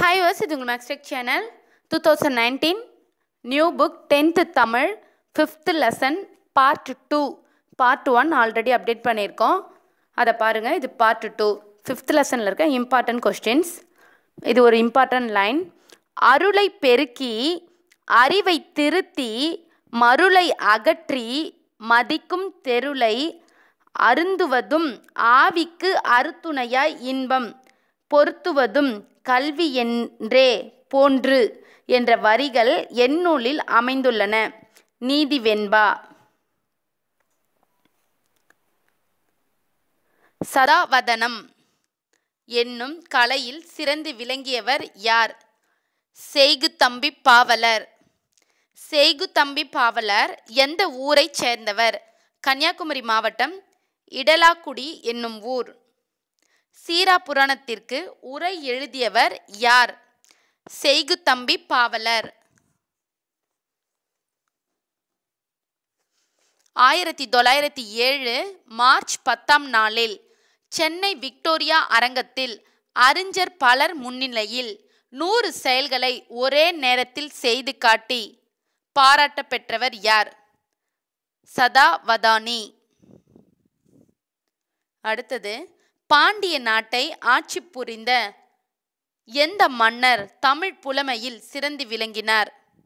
hi வர்ஸ் இது உங்கள் Maxtech channel two thousand nineteen new book tenth Tamil fifth lesson part two part one already update பண்ணியிருக்கோம் அதை பாருங்கள் இது பார்ட் டூ ஃபிஃப்த் லெசனில் இருக்க இம்பார்ட்டன்ட் கொஸ்டின்ஸ் இது ஒரு இம்பார்ட்டன்ட் லைன் அருளை பெருக்கி அறிவை திருத்தி மருளை அகற்றி மதிக்கும் தெருளை அருந்துவதும் ஆவிக்கு அருத்துணையாய் இன்பம் பொருத்துவதும் கல்வி என்றே போன்று என்ற வரிகள் எந்நூலில் அமைந்துள்ளன நீதி வெண்பா சதாவதனம் என்னும் கலையில் சிறந்து விளங்கியவர் யார் செய்குத்தம்பி பாவலர் செய்குத்தம்பி பாவலர் எந்த ஊரைச் சேர்ந்தவர் கன்னியாகுமரி மாவட்டம் இடலாக்குடி என்னும் ஊர் சீரா புராணத்திற்கு உரை எழுதியவர் யார் செய்குத்தம்பி பாவலர் ஆயிரத்தி தொள்ளாயிரத்தி ஏழு மார்ச் பத்தாம் நாளில் சென்னை விக்டோரியா அரங்கத்தில் அறிஞர் பலர் முன்னிலையில் நூறு செயல்களை ஒரே நேரத்தில் செய்து காட்டி பாராட்ட பெற்றவர் யார் சதாவதானி அடுத்தது பாண்டிய நாட்டை ஆட்சி புரிந்த எந்த மன்னர் தமிழ் புலமையில் சிறந்து விளங்கினார்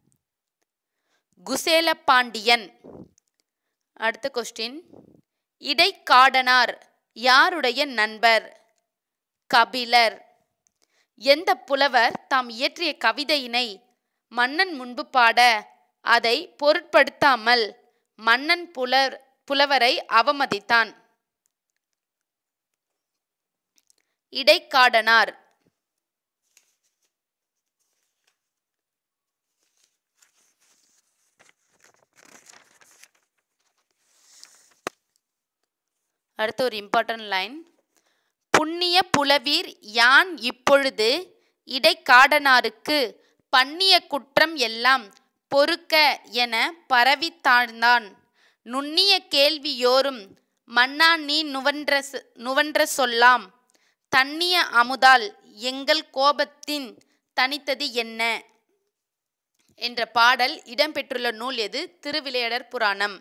குசேல பாண்டியன் அடுத்த கொஸ்டின் இடைக்காடனார் யாருடைய நண்பர் கபிலர் எந்த புலவர் தாம் இயற்றிய கவிதையினை மன்னன் முன்பு பாட அதை பொருட்படுத்தாமல் மன்னன் புலர் புலவரை அவமதித்தான் இடைக்காடனார் அடுத்த ஒரு இம்பார்ட்டன்ட் லைன் புண்ணிய புலவீர் யான் இப்பொழுது இடைக்காடனாருக்கு பண்ணிய குற்றம் எல்லாம் பொறுக்க என பரவி தாழ்ந்தான் நுண்ணிய கேள்வியோரும் மன்னா நீ நுவன்ற நுவன்ற சொல்லாம் தண்ணிய அமுதால் எங்கள் கோபத்தின் தனித்தது என்ன என்ற பாடல் இடம்பெற்றுள்ள நூல் எது திருவிளையாடற் புராணம்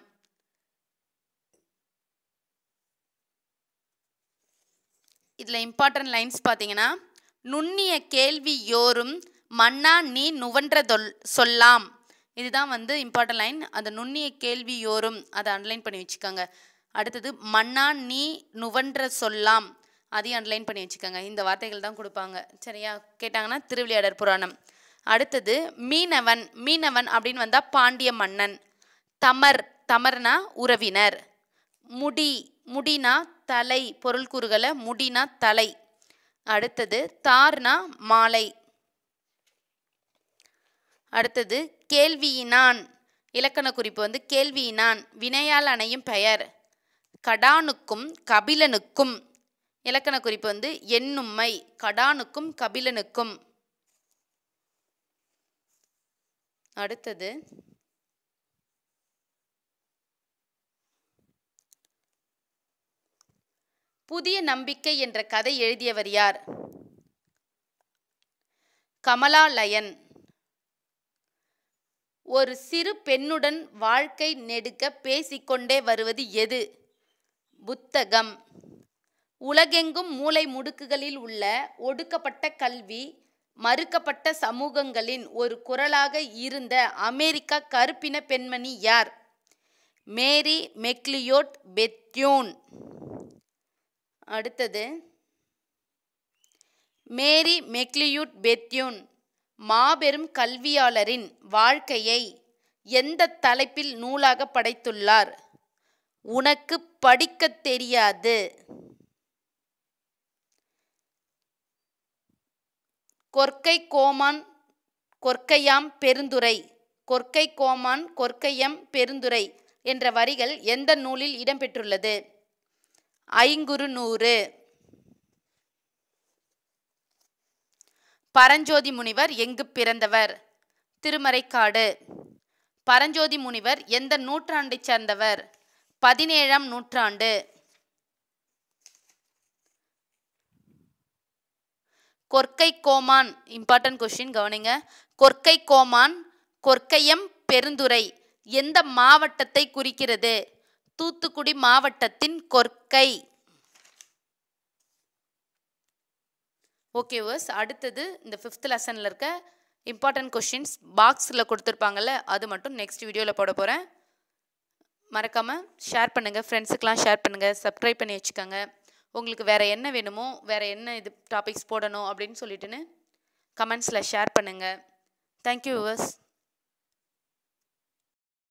இதில் இம்பார்ட்டன்ட் லைன்ஸ் பார்த்தீங்கன்னா நுண்ணிய கேள்வி யோரும் மன்னா நீ நுவன்றதொல் சொல்லாம் இதுதான் வந்து இம்பார்ட்டன்ட் லைன் அந்த நுண்ணிய கேள்வி யோரும் அதை அண்டர்லைன் பண்ணி வச்சுக்கோங்க அடுத்தது மன்னா நீ நுவன்ற சொல்லாம் அதையும் அண்டர்லைன் பண்ணி வச்சுக்கோங்க இந்த வார்த்தைகள் தான் கொடுப்பாங்க சரியா கேட்டாங்கன்னா திருவிளையாடற் புராணம் அடுத்தது மீனவன் மீனவன் அப்படின்னு வந்தால் பாண்டிய மன்னன் தமர் தமர்னா உறவினர் முடி முடினா தலை பொருள் கூறுகளை முடினா தலை அடுத்தது தார்னா மாலை அடுத்தது கேள்வியினான் இலக்கண குறிப்பு வந்து கேள்வியினான் வினையால் அணையும் பெயர் கடானுக்கும் கபிலனுக்கும் இலக்கண குறிப்பு வந்து எண்ணும்மை கடானுக்கும் கபிலனுக்கும் அடுத்தது புதிய நம்பிக்கை என்ற கதை எழுதியவர் யார் கமலாலயன் ஒரு சிறு பெண்ணுடன் வாழ்க்கை நெடுக்க பேசிக்கொண்டே வருவது எது புத்தகம் உலகெங்கும் மூளை முடுக்குகளில் உள்ள ஒடுக்கப்பட்ட கல்வி மறுக்கப்பட்ட சமூகங்களின் ஒரு குரலாக இருந்த அமெரிக்கா கருப்பின பெண்மணி யார் மேரி மெக்லியோட் பெத்யூன் அடுத்தது மேரி மெக்லியூட் பெத்யூன் மாபெரும் கல்வியாளரின் வாழ்க்கையை எந்த தலைப்பில் நூலாக படைத்துள்ளார் உனக்கு படிக்கத் தெரியாது கொற்கை கோமான் கொற்கையாம் பெருந்துரை கொற்கை கோமான் கொற்கையம் பெருந்துரை என்ற வரிகள் எந்த நூலில் இடம்பெற்றுள்ளது ஐங்குறு நூறு பரஞ்சோதி முனிவர் எங்கு பிறந்தவர் திருமறைக்காடு பரஞ்சோதி முனிவர் எந்த நூற்றாண்டைச் சேர்ந்தவர் பதினேழாம் நூற்றாண்டு கொற்கை கோமான் இம்பார்ட்டன்ட் கொஷின் கவனிங்க கொற்கை கோமான் கொற்கையம் பெருந்துறை எந்த மாவட்டத்தை குறிக்கிறது தூத்துக்குடி மாவட்டத்தின் கொற்கை ஓகே வர்ஸ் அடுத்தது இந்த ஃபிஃப்த் லெசனில் இருக்க இம்பார்ட்டன்ட் கொஷின்ஸ் பாக்ஸில் கொடுத்துருப்பாங்கல்ல அது மட்டும் நெக்ஸ்ட் வீடியோவில் போட போகிறேன் மறக்காமல் ஷேர் பண்ணுங்கள் ஃப்ரெண்ட்ஸுக்கெலாம் ஷேர் பண்ணுங்கள் சப்ஸ்கிரைப் பண்ணி வச்சுக்கோங்க உங்களுக்கு வேறு என்ன வேணுமோ வேறு என்ன இது டாபிக்ஸ் போடணும் அப்படின்னு சொல்லிட்டுன்னு கமெண்ட்ஸில் ஷேர் பண்ணுங்கள் தேங்க்யூ விவர்ஸ்